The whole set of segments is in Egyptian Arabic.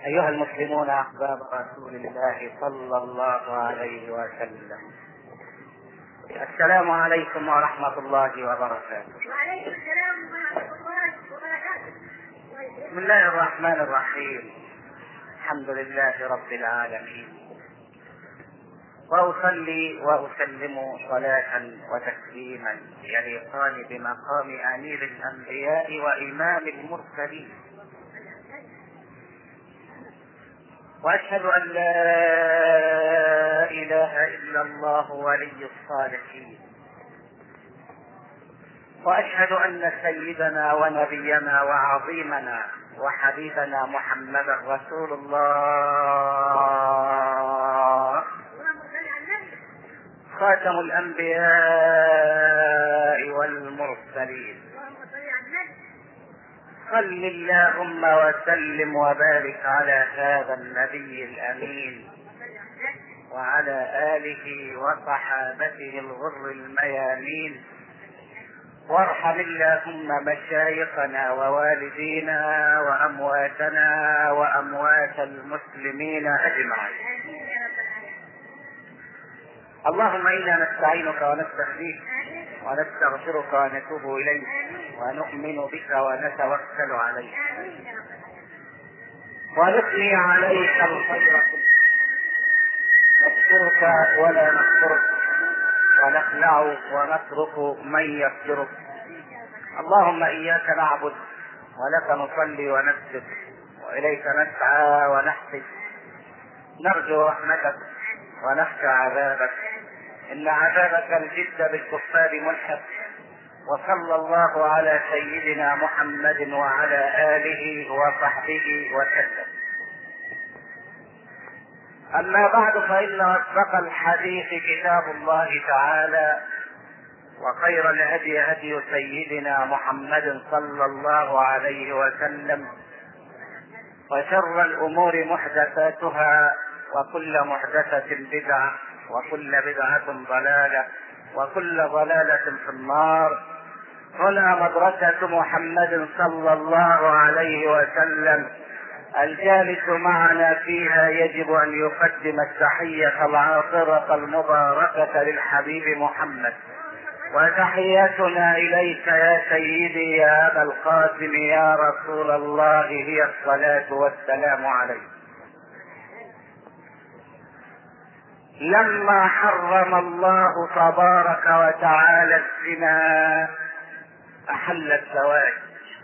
أيها المسلمون أحباب رسول الله صلى الله عليه وسلم السلام عليكم ورحمة الله وبركاته وعليكم السلام ورحمة الله وبركاته. بسم الله الرحمن الرحيم الحمد لله رب العالمين واصلي واسلم صلاه وتسليما يليقان بمقام امير الانبياء وامام المرسلين واشهد ان لا اله الا الله ولي الصالحين واشهد ان سيدنا ونبينا وعظيمنا وحبيبنا محمدا رسول الله اللهم صل على النبي. خاتم الانبياء والمرسلين اللهم صل على النبي. صل اللهم وسلم وبارك على هذا النبي الامين صل على النبي. وعلى اله وصحابته الغر الميامين وارحم اللهم مشايخنا ووالدينا وامواتنا واموات المسلمين اجمعين آمين يا رب العالمين. اللهم انا نستعينك ونستهديك آمين. ونستغفرك ونتوب اليك ونؤمن بك ونتوكل عليك آمين يا رب العالمين. ونثني عليك الخير كله نشكرك ولا نكفرك ونخلع ونترك من يفجرك اللهم اياك نعبد ولك نصلي ونسجد واليك نسعى ونحفظ نرجو رحمتك ونخشى عذابك ان عذابك الجد بالكفار ملحق وصلى الله على سيدنا محمد وعلى اله وصحبه وسلم اما بعد فان اصدق الحديث كتاب الله تعالى وخير الهدي هدي سيدنا محمد صلى الله عليه وسلم وشر الامور محدثاتها وكل محدثه بدعه وكل بدعه ضلاله وكل ضلاله في النار هنا مدرسه محمد صلى الله عليه وسلم الجالس معنا فيها يجب ان يقدم التحيه العاطره المباركه للحبيب محمد وتحياتنا اليك يا سيدي يا ابا القاسم يا رسول الله هي الصلاه والسلام عليك لما حرم الله تبارك وتعالى الزنا احل الزواج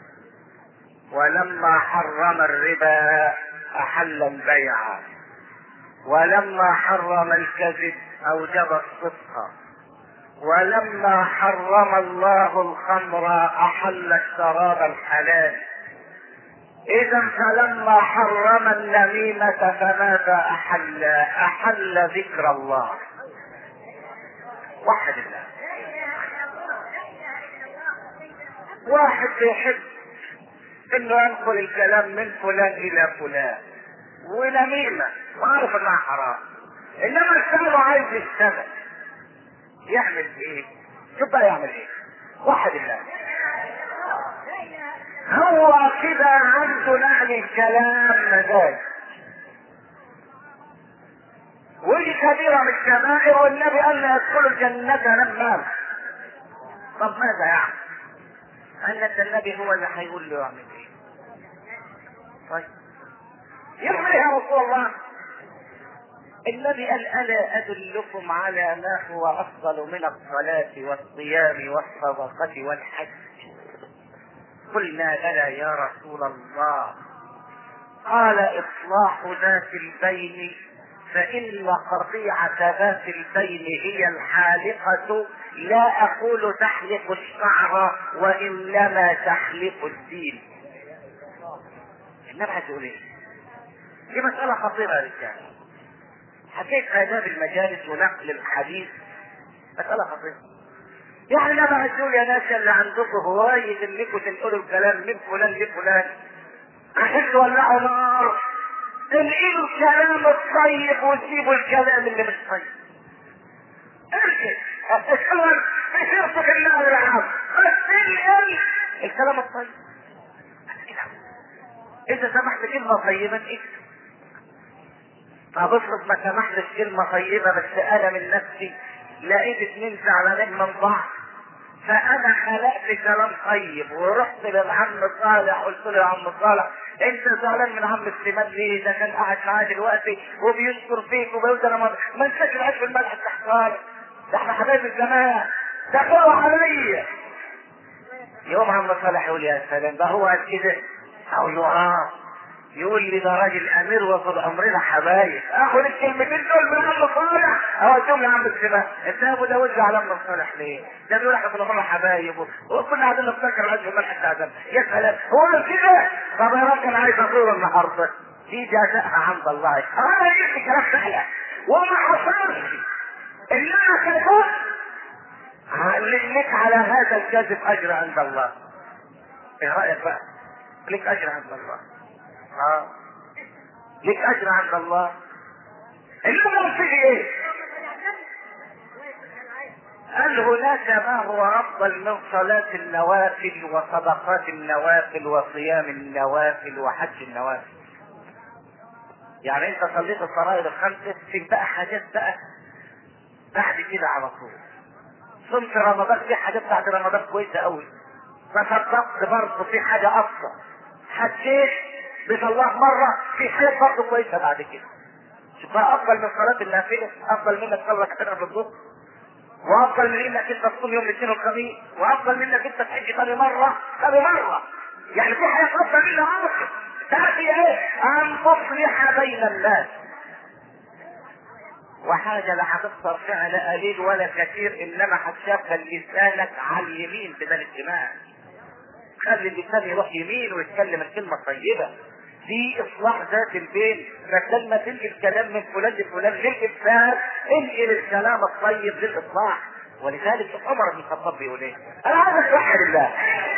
ولما حرم الربا احل البيع ولما حرم الكذب اوجب الصدق ولما حرم الله الخمر احل الشراب الحلال اذا فلما حرم النميمة فماذا احل احل ذكر الله وحد الله لا إله إلا الله. لا إله إلا الله. سيدنا محمد. واحد بيحب انه ينقل الكلام من فلان الى فلان ونميمة وعارف انها حرام انما الشعب عايز يشتغل يعمل ايه شوف بقى يعمل ايه واحد الله لا إله إلا الله. لا إله إلا الله. هو كده عنده نقل الكلام مزاج ودي كبيرة من الكبائر والنبي قال لا يدخل الجنة نمام طب ماذا يعمل؟ قال لك النبي هو اللي هيقول له يعمل ايه؟ طيب يعمل ايه يا رسول الله؟ النبي قال الا ادلكم على ما هو افضل من الصلاه والصيام والصدقه والحج قلنا بلى يا رسول الله قال اصلاح ذات البين فان قطيعه ذات البين هي الحالقه لا اقول تحلق الشعر وانما تحلق الدين النبي هتقول ايه دي مساله خطيره يا رجال حكيت آداب المجالس ونقل الحديث مسألة خطيرة. يعني لما هتقول يا ناس اللي عندكم هواية انكم تنقلوا الكلام من فلان لفلان عشان تولعوا نار تنقلوا الكلام الطيب وتسيبوا الكلام اللي مش طيب. اركز اشتغل في شرطك النار يا عم بس انقل الكلام الطيب. بس كده. اذا سمحت كلمة طيبة اكتب ابصرف ما سمحتش كلمه طيبه بس انا من نفسي لقيت اتنين زعلانين من بعض فانا خلقت كلام طيب ورحت للعم صالح قلت له يا عم صالح انت زعلان من عم سليمان ليه ده كان قاعد معاه دلوقتي وبيشكر فيك وبيقول ده انا ما ما انساش العيش في الملح تحت صالح ده احنا حبايب الزمان ده قوة عليا يوم عم صالح يقول يا سلام ده هو قال كده اقول له اه يقول لي ده راجل امير وطول عمرنا حبايب اخد الكلمتين دول من عم صالح اوديهم لعم السباق انت يا ابو داوود زعلان من صالح ليه؟ ده بيقول احنا طول عمرنا حبايب وكنا قاعدين نفتكر العيش في الملح بتاع يا سلام هو قال كده طب يا راجل انا عايز اقول النهارده دي جزاءها عند الله انا جبت كلام سهله وما حصلش انما كذبت لك على هذا الكذب اجر عند الله ايه رايك بقى؟ لك اجر عند الله اه لك اجر عند الله انما في ايه؟ قال هناك ما هو افضل من صلاة النوافل وصدقات النوافل وصيام النوافل وحج النوافل. يعني انت صليت الفرائض الخمسة في بقى حاجات بقى بعد كده على طول. صمت رمضان في حاجات بعد رمضان كويسة قوي. تصدقت برضه في حاجة افضل. حجيت بيت الله مرة في حاجات برضه كويسة بعد كده. شوف بقى افضل من صلاة النافلة افضل منك تصلي ركعتين في الظهر وافضل من انك انت تصوم يوم الاثنين والخميس وافضل من انك انت تحج ثاني مره ثاني مره يعني في حاجات افضل منها اخر تاتي ايه؟ ان تصلح بين الناس وحاجه لا هتخسر فعل قليل ولا كثير انما هتشغل لسانك على اليمين بدل الشمال خلي اللسان يروح يمين ويتكلم الكلمه الطيبه دي اصلاح ذات البين فلما تنقل كلام من فلان لفلان للافساد انقل الكلام الطيب للاصلاح ولذلك عمر بن الخطاب بيقول ايه؟ انا عايز اصلح لله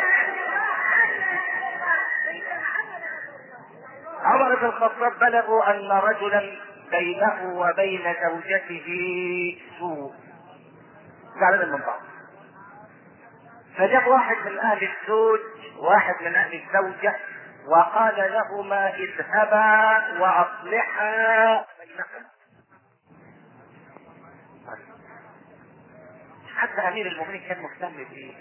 عمر بن الخطاب بلغوا ان رجلا بينه وبين زوجته سوء زعلان من بعض فجاب واحد من اهل الزوج واحد من اهل الزوجه وقال لهما اذهبا واصلحا بينكما حتى امير المؤمنين كان مهتم بايه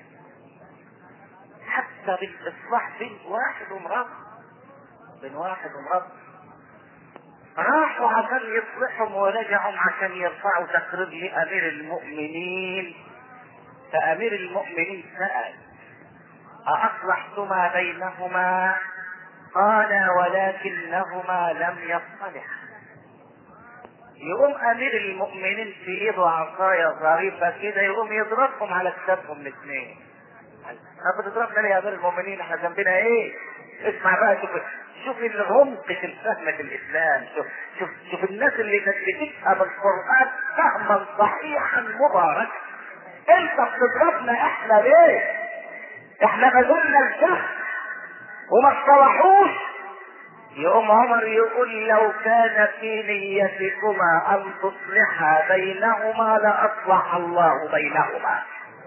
حتى بالاصلاح بين واحد ومراته بين واحد ومراته راحوا عشان يصلحهم ورجعوا عشان يرفعوا تقرير لامير المؤمنين فامير المؤمنين سال أأصلحتما بينهما قال ولكنهما لم يصطلحا يقوم امير المؤمنين في ايده عصايه ظريفه كده يقوم يضربهم على كتافهم الاثنين طب بتضربنا ليه يا امير المؤمنين احنا ذنبنا ايه؟ اسمع بقى شوف شوف العمق في الفهم في الاسلام شوف شوف شوف الناس اللي كانت بتفهم القران فهما صحيحا مباركا انت بتضربنا احنا ليه؟ احنا بذلنا الجهل وما اصطلحوش يقوم عمر يقول لو كان في نيتكما ان تصلحا بينهما لاصلح الله بينهما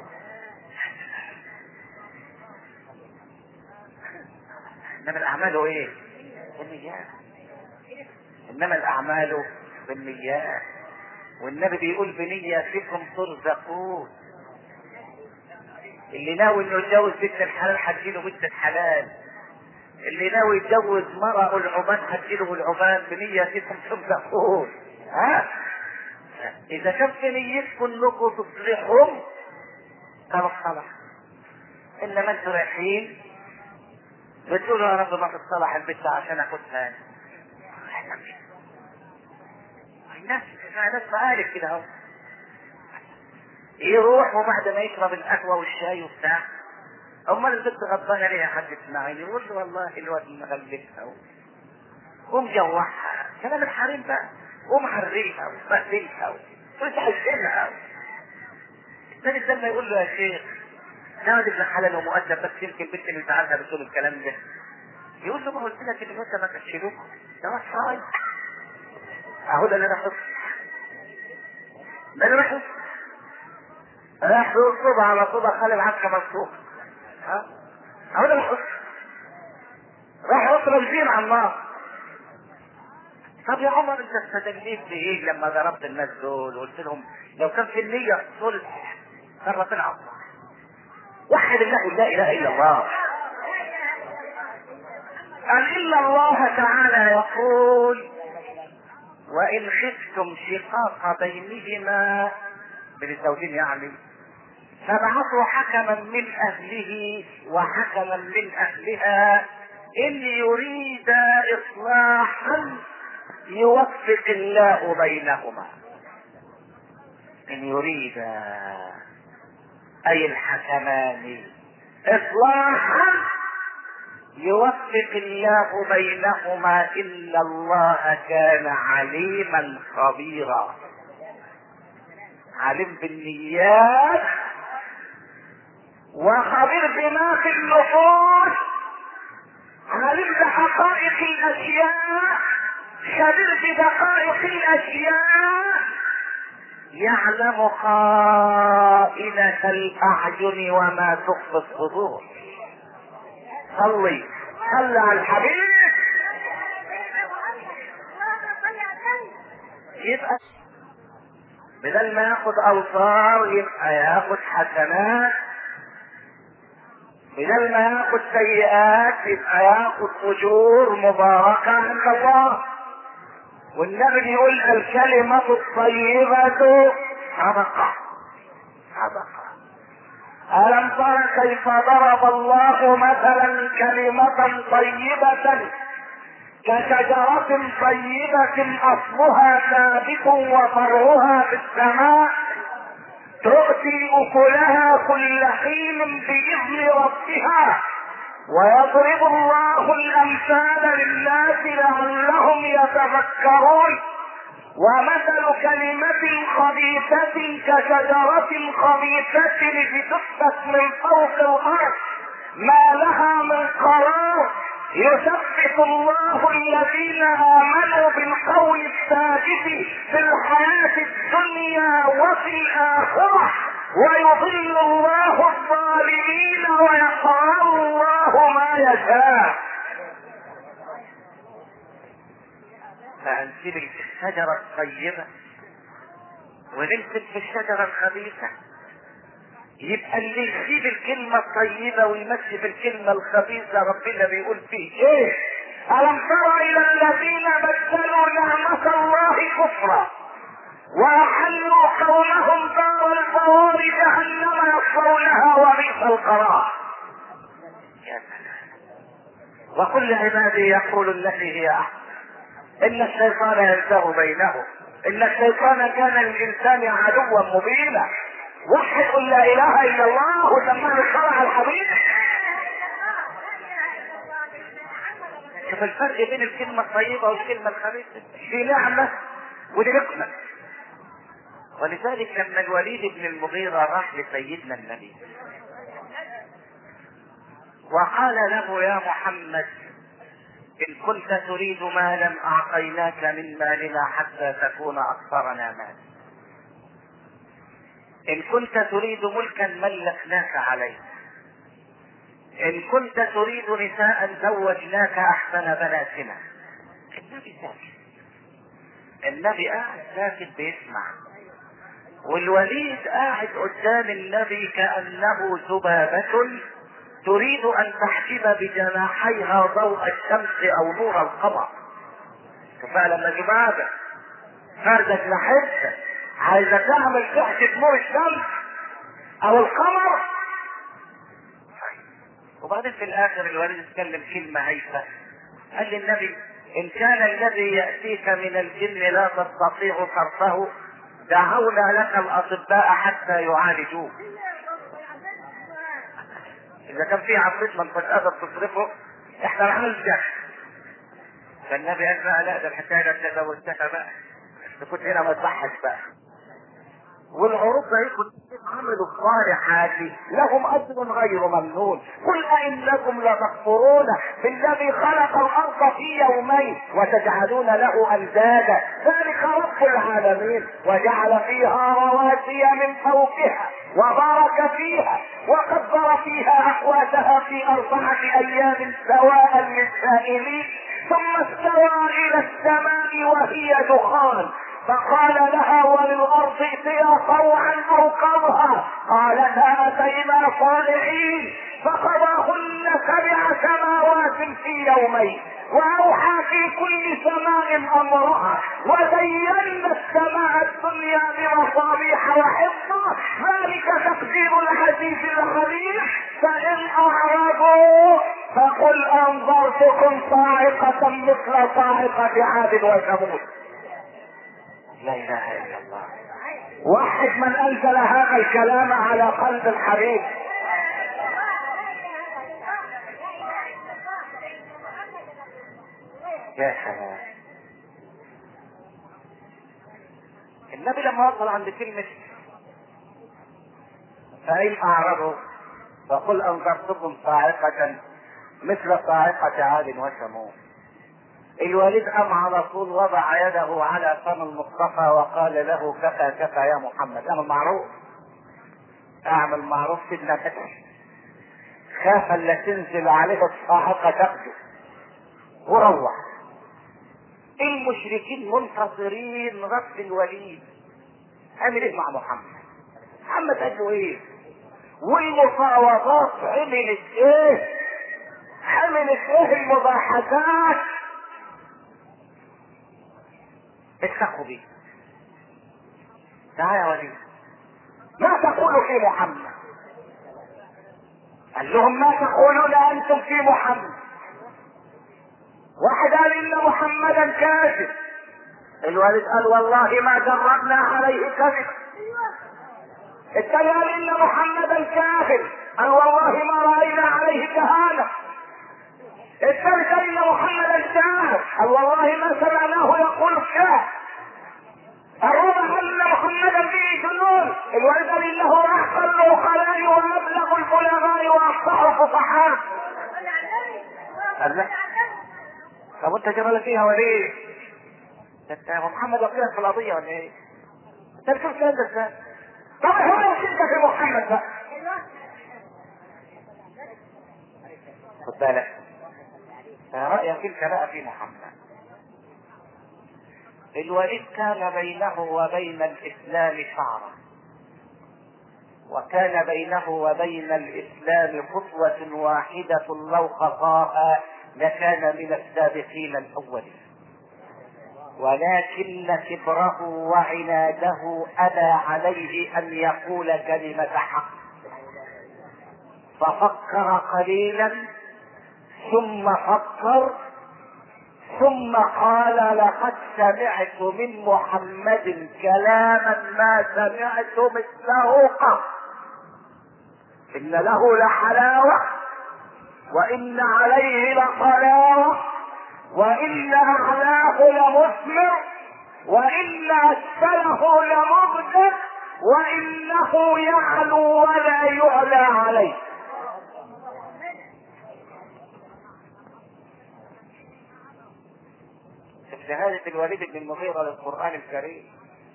انما الاعمال ايه بالنيات انما الاعمال بالنيات والنبي بيقول بنياتكم ترزقون اللي ناوي انه يتجوز بنت الحلال هتجيله بنت الحلال اللي ناوي يتجوز مرأة العبان هتجيله العبان بنيتكم ترزقون ها اذا كان في نيتكم انكم تصلحهم كان الصلاح انما انتوا رايحين بتقولوا يا رب ما تتصلح البنت عشان اخدها الناس ناس مقالب كده اهو يروح وبعد ما يشرب القهوه والشاي وبتاع امال البنت غضبانه ليه يا حاج اسماعيل يقول له والله الواد مغلبها ومجوعها كلام الحريم بقى ومحرمها ومبهدلها وتحزنها الثاني لما يقول له يا شيخ ده واد ابن حلال ومؤدب بس يمكن البنت اللي تعرفها بتقول الكلام ده يقول له ما قلت لك ان انت ما تشيلوك ده واد صايم اهو ده اللي راح ده اللي راح راح يرصد على صوبة خلي العسكة مفتوح ها اهو ده راح راح يوصل الجين على النار طب يا عمر انت استدليت بايه لما ضربت الناس دول وقلت لهم لو كان في النية صلح كان ربنا أصلح وحد الله لا اله الا الله قال إن الله تعالى يقول وإن خفتم شقاق بينهما بين الزوجين يعني فابعثوا حكما من أهله وحكما من أهلها إن يريد إصلاحا يوفق الله بينهما إن يريد أي الحكمان إصلاحا يوفق الله بينهما إن الله كان عليما خبيرا عليم بالنيات وخبير بما في النفوس عليم بحقائق الأشياء خبير بدقائق الأشياء يعلم خائنة الأعين وما تخفي الصدور صلي صلي على الحبيب يبقى بدل ما ياخد اوصار يبقى ياخد حسنات بدل ما ياخد سيئات يبقى ياخد اجور مباركه عند الله والنبي يقول الكلمه الطيبه صدقه صدقه ألم تر كيف ضرب الله مثلا كلمة طيبة كشجرة طيبة أصلها ثابت وفرعها في السماء تؤتي أكلها كل حين بإذن ربها ويضرب الله الأمثال للناس لعلهم يتفكرون ومثل كلمة خبيثة كشجرة خبيثة اجتثت من فوق الأرض ما لها من قرار يثبت الله الذين آمنوا بالقول الثابت في الحياة الدنيا وفي الآخرة ويضل الله الظالمين ويفعل الله ما يشاء فهنسيب الشجرة الطيبة ونمسك في الشجرة الخبيثة يبقى اللي يسيب الكلمة الطيبة ويمشي في الكلمة الخبيثة ربنا بيقول فيه ايه ألم تر إلى الذين بدلوا نعمة الله كفرا وأحلوا قومهم دار البوار جهنم يصلونها وبئس القرار يا سلام وكل عبادي يقول التي هي أحسن ان الشيطان ينزغ بينهم ان الشيطان كان للانسان عدوا مبينا وحد قل لا اله الا الله وسماه الشرع الحبيب شوف الفرق بين الكلمة الطيبة والكلمة الخبيثة دي نعمة ودي نقمة ولذلك لما الوليد بن المغيرة راح لسيدنا النبي وقال له يا محمد إن كنت تريد مالا أعطيناك من مالنا حتى تكون أكثرنا مالا إن كنت تريد ملكا ملكناك عليه إن كنت تريد نساء زوجناك أحسن بناتنا النبي ساكت النبي قاعد ساكت بيسمع والوليد قاعد قدام النبي كأنه ذبابة تريد ان تحجب بجناحيها ضوء الشمس او نور القمر فلما جبابة فردة جناحتها عايزة تعمل تحجب نور الشمس او القمر وبعدين في الاخر الوليد اتكلم كلمة هيفة قال للنبي ان كان الذي يأتيك من الجن لا تستطيع صرفه دعونا لك الاطباء حتى يعالجوك اذا كان في عفريت ما انتش قادر تصرفه احنا نعمل ده فالنبي قال بقى لا ده الحكايه ده تزوجتها بقى انت كنت هنا ما تصحش بقى والعروض ده يكون عملوا الصالحات لهم اجر غير ممنون قل ائنكم لتكفرون بالذي خلق الارض في يومين وتجعلون له اندادا ذلك رب العالمين وجعل فيها رواسي من فوقها وبارك فيها وقدر فيها اقواتها في اربعه ايام سواء للسائلين ثم استوى الى السماء وهي دخان فقال لها وللارض ائتيا طوعا او كرها قالتا اتينا صالحين فقضاهن سبع سماوات في يومين واوحى في كل سماء امرها وزينا السماء الدنيا بمصابيح وحفظا ذلك تقدير العزيز العليم فان اعرضوا فقل انظرتكم صاعقة مثل صاعقة عاد وثمود لا اله الا الله وحد من انزل هذا الكلام على قلب الحبيب يا سلام النبي لما وصل عند كلمة فإن أعرضوا فقل أنذرتكم صاعقة مثل صاعقة عاد وثمود الوالد قام على طول وضع يده على فم المصطفى وقال له كفى كفى يا محمد اعمل معروف اعمل معروف سيدنا فتح خاف لا تنزل عليه الصاعقه تاخده وروح المشركين منتصرين رب الوليد عمل ايه مع محمد محمد قال له ايه والمفاوضات عملت ايه عملت ايه المباحثات اتفقوا بيه تعال يا وليد ما تقول في محمد قال لهم ما تقولون انتم في محمد واحد قال ان محمدا كاذب الوالد قال والله ما جربنا عليه كذب الثاني قال ان محمدا كافر قال والله ما راينا عليه كهانه الثالث قال ان محمدا شاعر قال والله ما سمعناه يقول الشاعر الرابع قال ان محمدا به جنون الوالد قال انه احقر العقلاء وابلغ العلماء واصح الفصحاء قال لا طب انت جمالك فيها ولا ايه؟ انت يا محمد وكيلك في القضيه ولا ايه؟ انت بتقول الكلام ده ازاي؟ طب هو انت في محمد بقى خد بالك رأيك انت بقى في محمد الوليد كان بينه وبين الاسلام شعرا وكان بينه وبين الاسلام خطوة واحدة لو خطاها لكان من السابقين الاولين ولكن كبره وعناده ابى عليه ان يقول كلمة حق ففكر قليلا ثم فكر ثم قال لقد سمعت من محمد كلاما ما سمعت مثله قط ان له لحلاوه وان عليه لطلاوه وان اعلاه لمثمر وان اسفله لمغدر وانه يعلو ولا يعلى عليه شهادة الوليد بن المغيرة للقرآن الكريم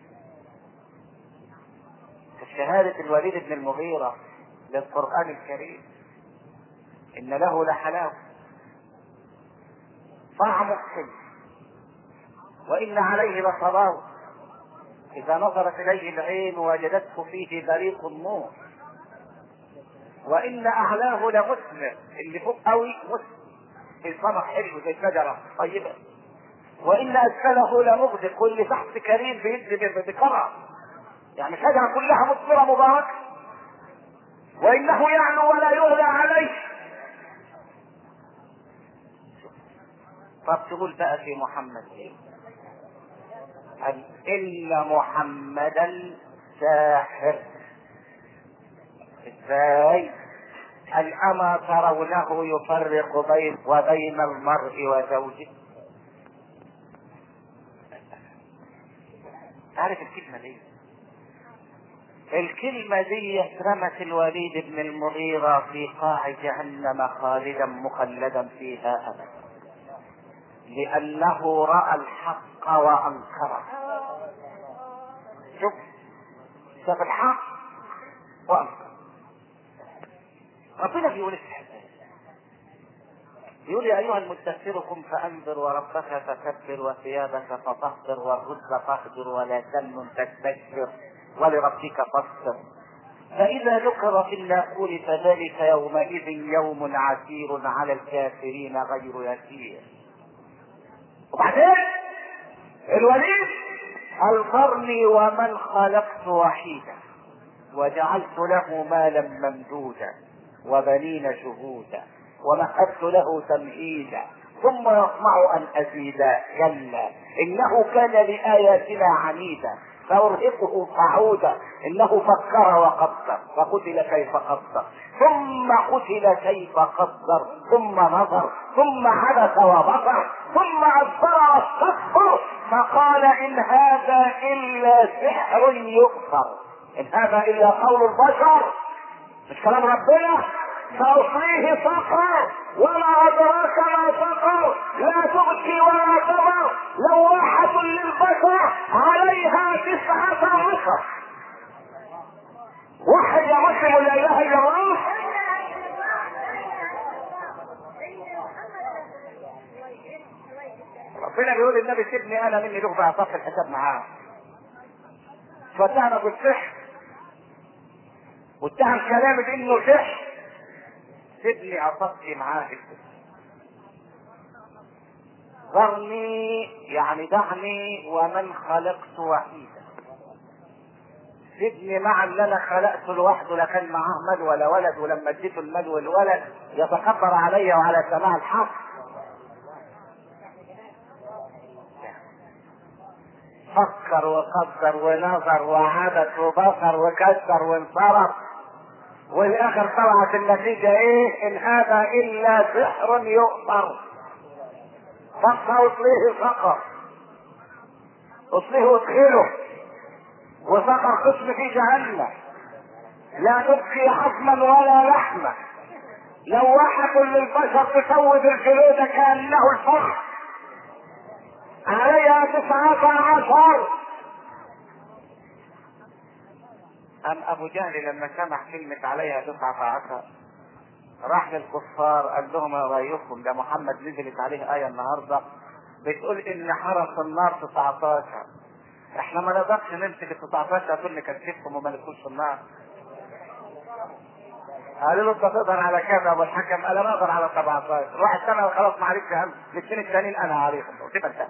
شهادة الوليد بن المغيرة للقرآن الكريم إن له لحلاوة طعم حلو وإن عليه لصلاوة إذا نظرت إليه العين وجدته فيه بريق النور وإن أعلاه لمثمر اللي فوق قوي مثمر في ثمر حلو زي شجرة طيبة وان اسفله لمغدق واللي تحت كريم بيدي بكرة يعني شجرة كلها مثمرة مباركة وانه يعلو ولا يغلى عليه طب تقول بقى في محمد ايه قال ان محمدا ساحر ازاي قال اما ترونه يفرق بين وبين المرء وزوجه عارف الكلمة دي الكلمة دي رمت الوليد بن المغيرة في قاع جهنم خالدا مخلدا فيها أبدا لأنه رأى الحق وأنكره شوف شاف الحق وأنكر ربنا بيقول في يقول يا ايها المدثر قم فانذر وربك فكبر وثيابك فطهر والرز فاهجر ولا تمن تستكبر ولربك فاصبر فإذا ذكر في الناقور فذلك يومئذ يوم عسير على الكافرين غير يسير وبعدين الوليد القرني ومن خلقت وحيدا وجعلت له مالا ممدودا وبنين شهودا ومهدت له تمهيدا ثم يطمع ان ازيد كلا انه كان لاياتنا عنيدا سأرهقه صعودا انه فكر وقدر وقتل كيف قدر ثم قتل كيف قدر ثم نظر ثم عبس وبصر ثم ادبر واستكبر فقال ان هذا الا سحر يؤثر ان هذا الا قول البشر مش كلام ربنا سأصليه سقر وما أدراك ما سقر لا تبكي ولا تضر لواحة للبشر عليها تسعة عشر واحد يا مسلم لا إله إلا الله ربنا بيقول للنبي سيبني أنا مني له بقى صف الحساب معاه فتهنا بالسحر واتهم كلامي بانه سحر سيبني اصفي معاه ذرني يعني دعني ومن خلقت وحيدا سيبني مع اللي انا خلقته لوحده لا كان معاه مال ولا ولد ولما اديته المال والولد يتكبر علي وعلى سماع الحق فكر وقدر ونظر وعبث وبصر وكسر وانصرف والاخر طلعت النتيجة ايه ان هذا الا سحر يؤثر فقط اصليه سقر اصليه وادخله وسقر قسم في جهنم لا تبقي عظما ولا لحما لواحة للبشر تسود الجلود كأنه الفخر عليها تسعة عشر أم أبو جهل لما سمع كلمة عليها تسعة عشر راح للكفار قال لهم يا رأيكم ده محمد نزلت عليه آية النهاردة بتقول إن حرس النار 19 احنا ما نقدرش نمسك ال 19 دول نكتفهم وما ندخلش النار قالوا له انت تقدر على كام يا ابو الحكم قال انا اقدر على 17 واحد سنه خلاص ما عليكش هم الاثنين الثانيين انا عليهم تبقى انت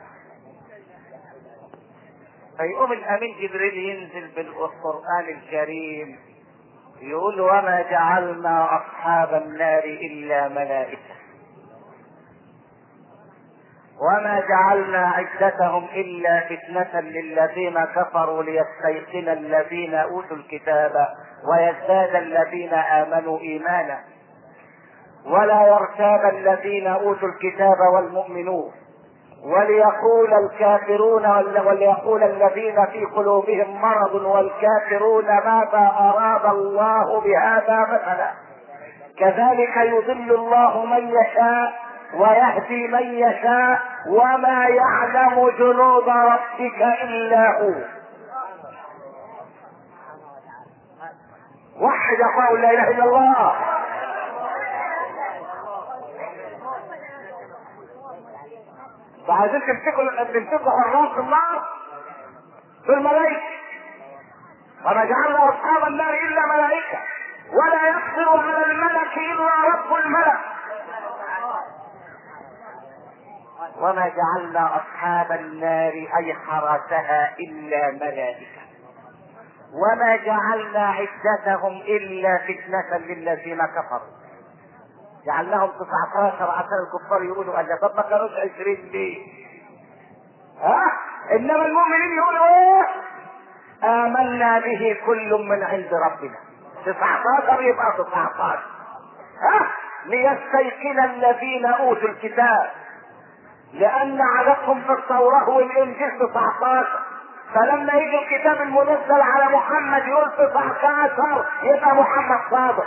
فيقوم الامين جبريل ينزل بالقران الكريم يقول وما جعلنا اصحاب النار الا ملائكه وما جعلنا عدتهم الا فتنه للذين كفروا ليستيقن الذين اوتوا الكتاب ويزداد الذين امنوا ايمانا ولا يرتاب الذين اوتوا الكتاب والمؤمنون وليقول الكافرون وليقول الذين في قلوبهم مرض والكافرون ماذا اراد الله بهذا مثلا كذلك يضل الله من يشاء ويهدي من يشاء وما يعلم جنود ربك الا هو وحد قول لا اله الا الله فعايزين تمسكوا تمسكوا حراس النار في الملائكة وما جعلنا أصحاب النار إلا ملائكة ولا يقدر على الملك إلا رب الملك وما جعلنا أصحاب النار أي حرسها إلا ملائكة وما جعلنا عدتهم إلا فتنة للذين كفروا جعلناهم 19 عشان الكفار يقولوا قال طب ما كانوش 20 ليه؟ ها؟ انما المؤمنين يقولوا ايه؟ آمنا به كل من عند ربنا 19 يبقى 19 ها؟ ليستيقن الذين اوتوا الكتاب لان عددهم في التوراه والانجيل 19 فلما يجي الكتاب المنزل على محمد يقول 19 يبقى محمد صادق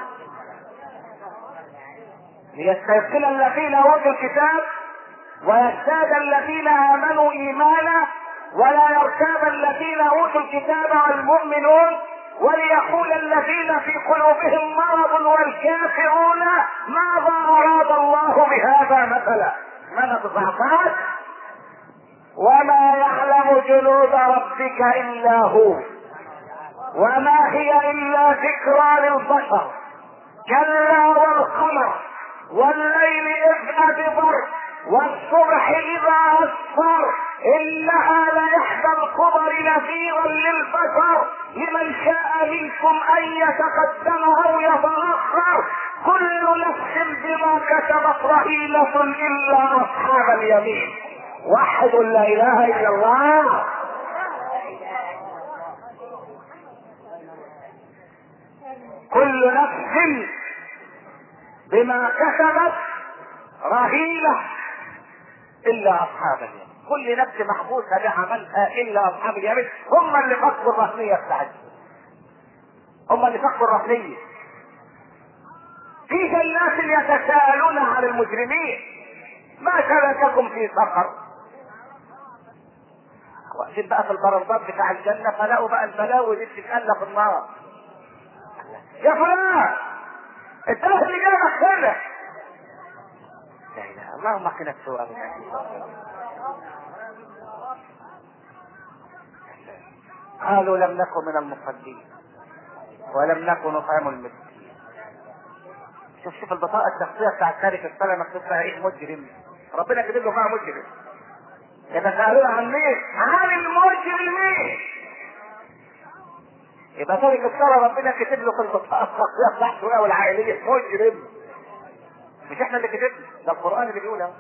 ليستيقن الذين اوتوا الكتاب ويزداد الذين امنوا ايمانا ولا يرتاب الذين اوتوا الكتاب والمؤمنون وليقول الذين في قلوبهم مرض والكافرون ماذا اراد الله بهذا مثلا من 19 وما يعلم جنود ربك الا هو وما هي الا ذكرى للبشر كلا والقمر والليل اذ ادبر والصبح اذا اسفر انها لاحدى الكبر نذيرا للبشر لمن شاء منكم ان يتقدم او يتاخر كل نفس بما كسبت رهينه الا اصحاب اليمين وحد لا اله الا الله كل نفس بما كسبت رهينة إلا أصحاب اليمين كل نفس محبوسة بعملها إلا أصحاب اليمين هم اللي فكوا الرهنية بتاعتهم هم اللي فكوا الرهنية في جنات يتساءلون عن المجرمين ما سلككم في سقر واقفين بقى في البرندات بتاع الجنة فلقوا بقى البلاوي دي بتتألف في النار يا فلان انت اللي جابك هنا لا اله اللهم قنا السوء قالوا لم نكن من المصلين ولم نكن نطعم المسكين شوف شوف البطاقة الشخصية بتاعت تارك الصلاة مكتوب فيها ايه مجرم ربنا كاتب له فيها مجرم يتساءلون عن مين؟ عن المجرمين يبقى تارك الصلاة ربنا كاتب له في البطاقة الشخصية بتاعته والعائلية مجرم مش احنا اللي كتبنا ده القرآن اللي بيقولها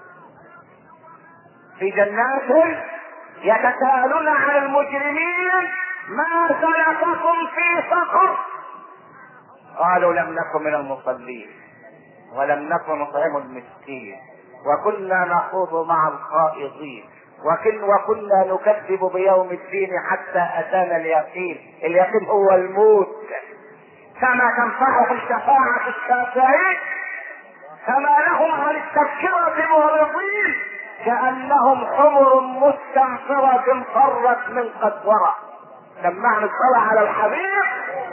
في جنات يتساءلون عن المجرمين ما سلككم في سقر قالوا لم نكن من المصلين ولم نكن نطعم المسكين وكنا نخوض مع الخائضين وكن وكنا نكذب بيوم الدين حتى اتانا اليقين اليقين هو الموت فما تنفعهم شفاعة الشافعين فما لهم عن التذكرة معرضين كأنهم حمر مستنفرة فرت من قسورة سمعنا الصلاة على الحبيب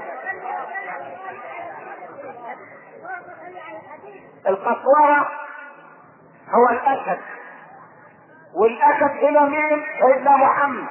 القسورة هو الأسد والأسد هنا مين؟ سيدنا محمد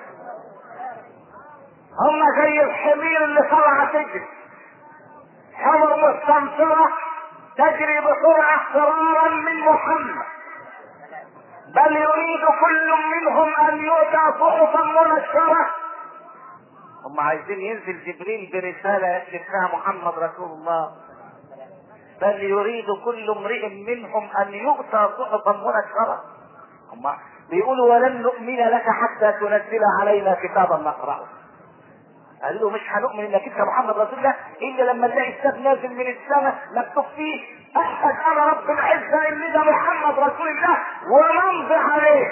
هم زي الحمير اللي طلع تجري حمر مستنفرة تجري بسرعة فرارا من محمد بل يريد كل منهم ان يؤتى صحفا منشرة هم عايزين ينزل جبريل برسالة يكتب فيها محمد رسول الله بل يريد كل امرئ منهم ان يؤتى صحفا منشرة هم بيقولوا ولن نؤمن لك حتى تنزل علينا كتابا نقرأه قال له مش هنؤمن انك انت محمد رسول الله الا لما نلاقي كتاب نازل من السماء مكتوب فيه اشهد انا رب العزه ان ده محمد رسول الله ونمضي عليه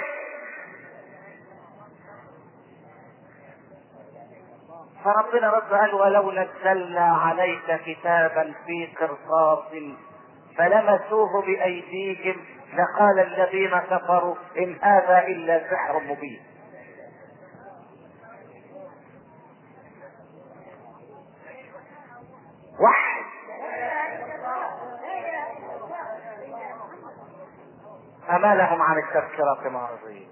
فربنا رد قال ولو نزلنا عليك كتابا في قرطاس فلمسوه بايديهم لقال الذين كفروا ان هذا الا سحر مبين واحد فما لهم عن التذكرة معرضين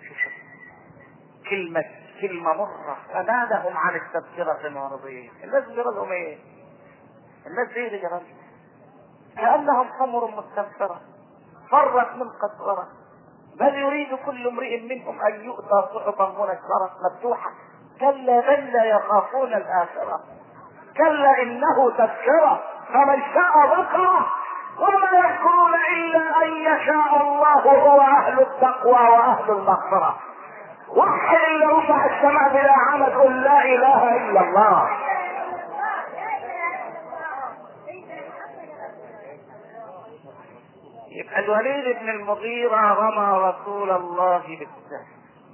كلمة كلمة مرة فما لهم عن التذكرة معرضين الناس جرالهم ايه الناس دي اللي جرالهم كأنهم حمر مستنفرة فرت من قسورة بل يريد كل امرئ منهم ان يؤتى صحفا منشرة مفتوحة كلا بل لا يخافون الآخرة كلا انه تذكرة فمن شاء ذكره وما يذكرون الا ان يشاء الله هو اهل التقوى واهل المغفرة وحد اللي رفع السماء بلا عمد قل لا اله الا الله يبقى الوليد بن المغيرة رمى رسول الله بالسهم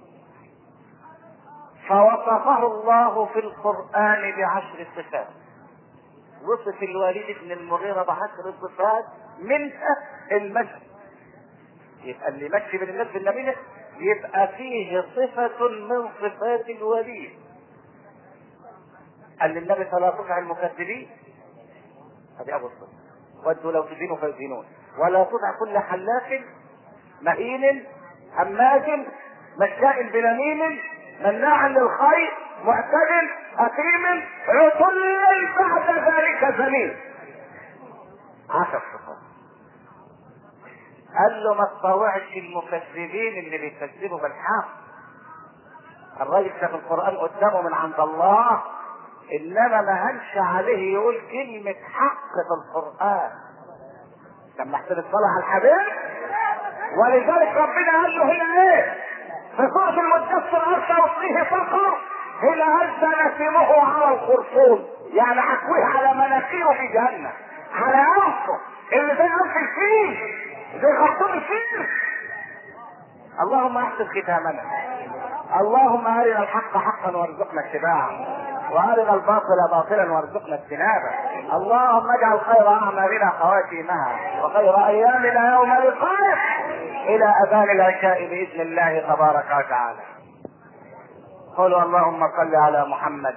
فوصفه الله في القرآن بعشر صفات وصف الوليد بن المغيرة بعشر صفات منها المشي يبقى اللي مشي من الناس بالنبي يبقى فيه صفة من صفات الوليد قال للنبي فلا تطع المكذبين هذه ابو الصدق ودوا لو تدينوا فيدينون ولا تطع كل حلاف مهين هماز مشاء بنميم مناع للخير معتدل اثيم عتل بعد ذلك زميل عشر صفات قال له ما تطوعش المكذبين اللي بيكذبوا بالحق الراجل ده في القران قدامه من عند الله انما ما هنش عليه يقول كلمه حق في القران لما احسن الصلاه على الحبيب ولذلك ربنا قال له هنا ايه في سوره المدثر ارسل فيه فقر هنا هز نسيمه على الخرطوم يعني حكويه على مناخيره في جهنم على انفه اللي زي انف الفيل زي خرطوم الفيل اللهم احسن ختامنا اللهم ارنا الحق حقا وارزقنا اتباعه وارنا الباطل باطلا وارزقنا اجتنابه اللهم اجعل خير اعمالنا خواتيمها وخير ايامنا يوم لقائك الى اذان العشاء باذن الله تبارك وتعالى قولوا اللهم صل على محمد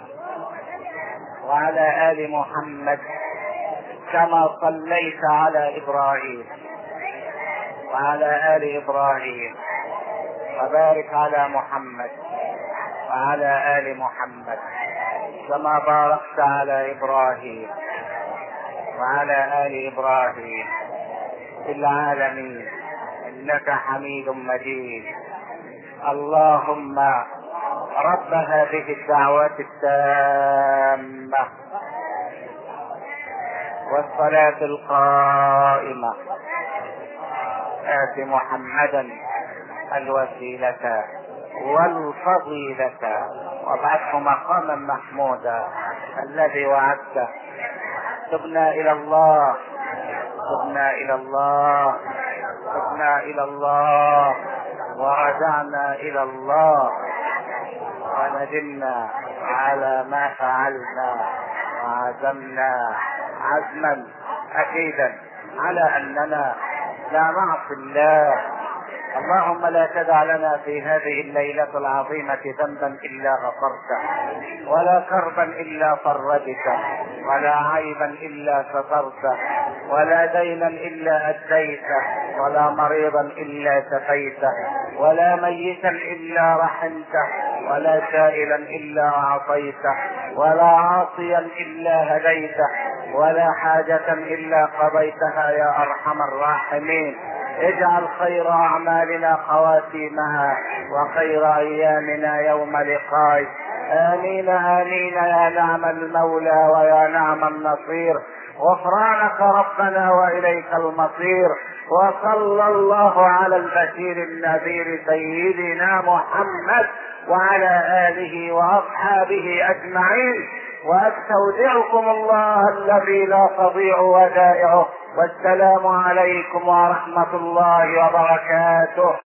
وعلى ال محمد كما صليت على ابراهيم وعلى ال ابراهيم وبارك على محمد وعلى ال محمد كما باركت على ابراهيم وعلى ال ابراهيم في العالمين انك حميد مجيد اللهم رب هذه الدعوات التامه والصلاه القائمه ات محمدا الوسيله والفضيله وابعثه مقاما محمودا الذي وعدته تبنا الى الله تبنا الى الله تبنا الى الله ورجعنا الى الله وندمنا على ما فعلنا وعزمنا عزما اكيدا على اننا لا نعصي الله اللهم لا تدع لنا في هذه الليلة العظيمة ذنبا إلا غفرته ولا كربا إلا فرجته ولا عيبا إلا سترته ولا دينا إلا أديته ولا مريضا إلا شفيته ولا ميتا إلا رحمته ولا سائلا إلا أعطيته ولا عاصيا إلا هديته ولا حاجة إلا قضيتها يا أرحم الراحمين اجعل خير اعمالنا خواتيمها وخير ايامنا يوم لقائك امين امين يا نعم المولى ويا نعم النصير غفرانك ربنا واليك المصير وصلى الله على البشير النذير سيدنا محمد وعلى اله واصحابه اجمعين واستودعكم الله الذي لا تضيع ودائعه والسلام عليكم ورحمه الله وبركاته